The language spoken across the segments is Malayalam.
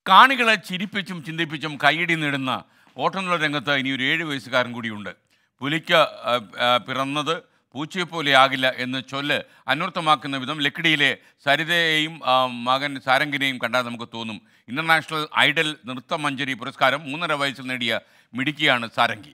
കാണികളെ ചിരിപ്പിച്ചും ചിന്തിപ്പിച്ചും കൈയടി നേടുന്ന ഓട്ടംതുള്ളൽ രംഗത്ത് ഇനി ഒരു ഏഴ് വയസ്സുകാരൻ കൂടിയുണ്ട് പുലിക്ക് ആ, ആ, പിറന്നത് പൂച്ചയെപ്പോലെയാകില്ല എന്ന് ചൊല്ല് അന്വർത്ഥമാക്കുന്ന വിധം ലക്കിടിയിലെ സരിതയെയും ആ, മകൻ സാരംഗിനെയും കണ്ടാൽ നമുക്ക് തോന്നും ഇന്റർനാഷണൽ ഐഡൽ നൃത്തമഞ്ജരി പുരസ്കാരം മൂന്നര വയസ്സിൽ നേടിയ മിടുക്കിയാണ് സാരംഗി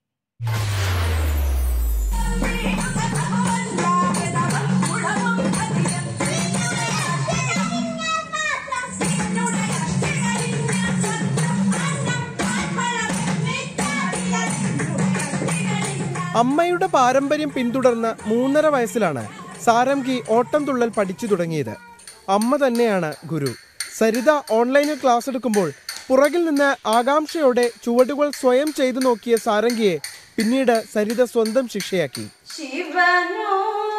അമ്മയുടെ പാരമ്പര്യം പിന്തുടർന്ന് മൂന്നര വയസ്സിലാണ് സാരംഗി ഓട്ടം തുള്ളൽ പഠിച്ചു തുടങ്ങിയത് അമ്മ തന്നെയാണ് ഗുരു സരിത ഓൺലൈനിൽ ക്ലാസ് എടുക്കുമ്പോൾ പുറകിൽ നിന്ന് ആകാംക്ഷയോടെ ചുവടുകൾ സ്വയം ചെയ്തു നോക്കിയ സാരംഗിയെ പിന്നീട് സരിത സ്വന്തം ശിക്ഷയാക്കി ശിവനോ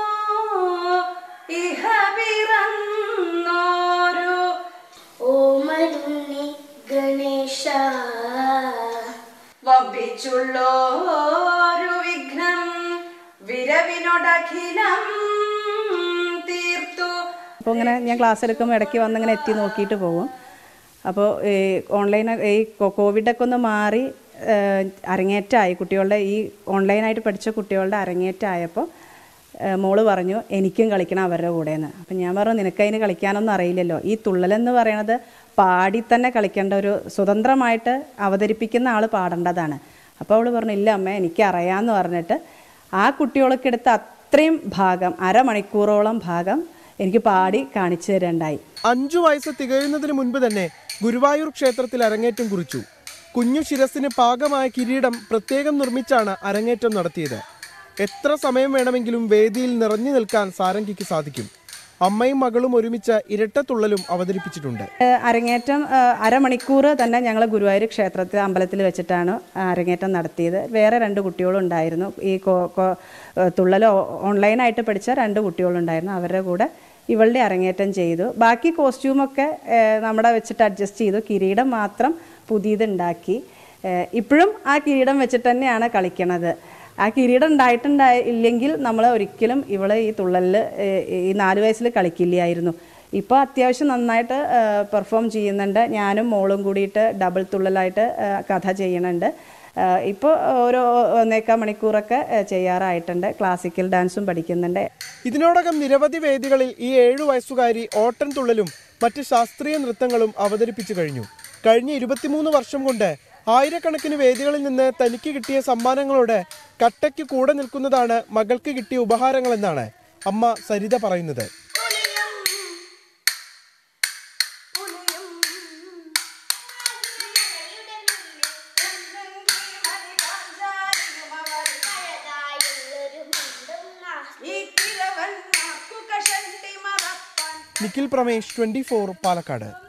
ഇഹ പിറന്നോരു ഓമലുണ്ണി ഗണേശ വമ്പിച്ചുള്ളോരു വിഘ്നം വിരവിനോടഖിലം തീർത്തു അപ്പോൾ ഇങ്ങനെ ഞാൻ ക്ലാസ് എടുക്കുമ്പോൾ ഇടയ്ക്ക് വന്ന് ഇങ്ങനെ എത്തി നോക്കിയിട്ട് പോകും അപ്പോൾ ഈ ഓൺലൈൻ ഈ കോ- കോവിഡൊക്കെ ഒന്ന് മാറി ഏഹ്, അരങ്ങേറ്റമായി കുട്ടികളുടെ ഈ ഓൺലൈനായിട്ട് പഠിച്ച കുട്ടികളുടെ അരങ്ങേറ്റമായപ്പോൾ ഏഹ്, മോള് പറഞ്ഞു എനിക്കും കളിക്കണം അവരുടെ കൂടെയെന്ന് അപ്പം ഞാൻ പറഞ്ഞു നിനക്കതിന് കളിക്കാനൊന്നും അറിയില്ലല്ലോ ഈ തുള്ളലെന്ന് പറയണത് പാടി തന്നെ കളിക്കേണ്ട ഒരു സ്വതന്ത്രമായിട്ട് അവതരിപ്പിക്കുന്ന ആൾ പാടേണ്ടതാണ് അപ്പോൾ അവൾ പറഞ്ഞു ഇല്ല അമ്മ എനിക്കറിയാമെന്ന് പറഞ്ഞിട്ട് ആ കുട്ടികൾക്ക് എടുത്ത അത്രയും ഭാഗം അരമണിക്കൂറോളം ഭാഗം എനിക്ക് പാടി കാണിച്ചു തരേണ്ടായി അഞ്ചു വയസ്സ് തികയുന്നതിന് മുൻപ് തന്നെ ഗുരുവായൂർ ക്ഷേത്രത്തിൽ അരങ്ങേറ്റം കുറിച്ചു കുഞ്ഞു ശിരസിന് പാകമായ കിരീടം പ്രത്യേകം നിർമ്മിച്ചാണ് അരങ്ങേറ്റം നടത്തിയത് എത്ര സമയം വേണമെങ്കിലും വേദിയിൽ നിറഞ്ഞു നിൽക്കാൻ സാരംഗിക്ക് സാധിക്കും അമ്മയും മകളും ഒരുമിച്ച് ഇരട്ടത്തുള്ളലും അവതരിപ്പിച്ചിട്ടുണ്ട് ഏഹ് അരങ്ങേറ്റം ഏഹ് അരമണിക്കൂർ തന്നെ ഞങ്ങൾ ഗുരുവായൂർ ക്ഷേത്രത്തിൽ അമ്പലത്തിൽ വെച്ചിട്ടാണ് അരങ്ങേറ്റം നടത്തിയത് വേറെ രണ്ട് കുട്ടികളുണ്ടായിരുന്നു ഈ കോ- കോ- ഏഹ് തുള്ളൽ ഓ- ഓൺലൈനായിട്ട് പഠിച്ച രണ്ട് കുട്ടികളുണ്ടായിരുന്നു അവരുടെ കൂടെ ഇവളുടെ അരങ്ങേറ്റം ചെയ്തു ബാക്കി കോസ്റ്റ്യൂമൊക്കെ ഏഹ് നമ്മുടെ വെച്ചിട്ട് അഡ്ജസ്റ്റ് ചെയ്തു കിരീടം മാത്രം പുതിയതുണ്ടാക്കി ഏഹ് ഇപ്പോഴും ആ കിരീടം വെച്ചിട്ട് തന്നെയാണ് കളിക്കണത് ആ കിരീടം ഉണ്ടായിട്ടുണ്ടായി ഇല്ലെങ്കിൽ നമ്മൾ ഒരിക്കലും ഇവള് ഈ തുള്ളലിൽ ഈ നാല് വയസ്സിൽ കളിക്കില്ലായിരുന്നു ഇപ്പോൾ അത്യാവശ്യം നന്നായിട്ട് പെർഫോം ചെയ്യുന്നുണ്ട് ഞാനും മോളും കൂടിയിട്ട് ഡബിൾ തുള്ളലായിട്ട് ആ, കഥ ചെയ്യണുണ്ട് ഇപ്പോൾ ഓരോ ഒന്നേക്കാൽ മണിക്കൂറൊക്കെ ആ, ചെയ്യാറായിട്ടുണ്ട് ക്ലാസിക്കൽ ഡാൻസും പഠിക്കുന്നുണ്ട് ഇതിനോടകം നിരവധി വേദികളിൽ ഈ ഏഴു വയസ്സുകാരി ഓട്ടൻ തുള്ളലും മറ്റ് ശാസ്ത്രീയ നൃത്തങ്ങളും അവതരിപ്പിച്ചു കഴിഞ്ഞു കഴിഞ്ഞ ഇരുപത്തിമൂന്ന് വർഷം കൊണ്ട് ആയിരക്കണക്കിന് വേദികളിൽ നിന്ന് തനിക്ക് കിട്ടിയ സമ്മാനങ്ങളോട് കട്ടയ്ക്ക് കൂടെ നിൽക്കുന്നതാണ് മകൾക്ക് കിട്ടിയ ഉപഹാരങ്ങളെന്നാണ് അമ്മ സരിത പറയുന്നത് ഈ കിഴവന്മാർക്കു കഷണ്ടി മറപ്പാൻ നിഖിൽ പ്രമേഷ് ട്വന്റി പാലക്കാട്